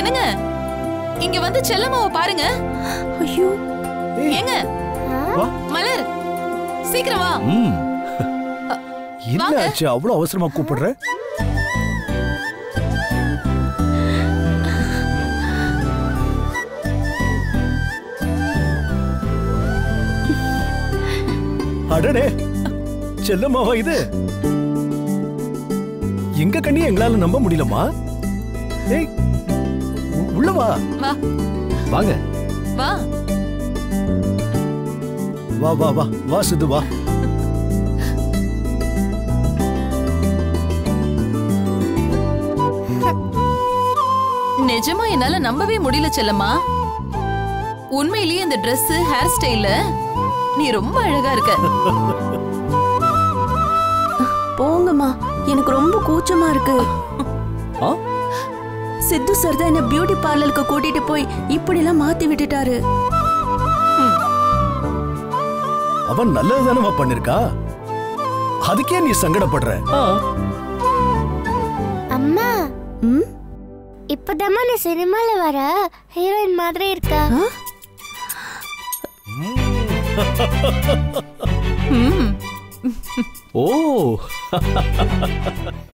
என்னங்க இங்க வந்து செல்லம்மாவை பாருங்க ஐயோ ஏங்க வா மலர் சீக்கிரம் வா ம் என்ன வாங்க. ஆச்சு அவ்வளவு அவசரமா கூப்பிடுற அடடே செல்லம்மாவா இது எங்க கண்ணி எங்களால நம்ப முடியலமா ஏய் உ- உள்ள வா வா வாங்க வா வா வா வா வா சித்து வா நிஜமா என்னால நம்பவே முடியல செல்லம்மா உண்மையிலேயே இந்த Dress ஹேர் ஸ்டைல்ல நீ ரொம்ப அழகா இருக்க போங்கம்மா எனக்கு ரொம்ப கூச்சமா இருக்கு ஆ சித்து சார் தான் என்ன பியூட்டி பார்லருக்கு கூட்டிட்டு போய் இப்படிலாம் மாத்தி விட்டுட்டாரு அவன் நல்லதுதானே பண்ணிருக்கா அதுக்கே நீ சங்கடப்படுற அம்மா ம் இப்பதாம்மா நான் சினிமால வர ஹீரோயின் மாதிரி இருக்கா ம் ஓ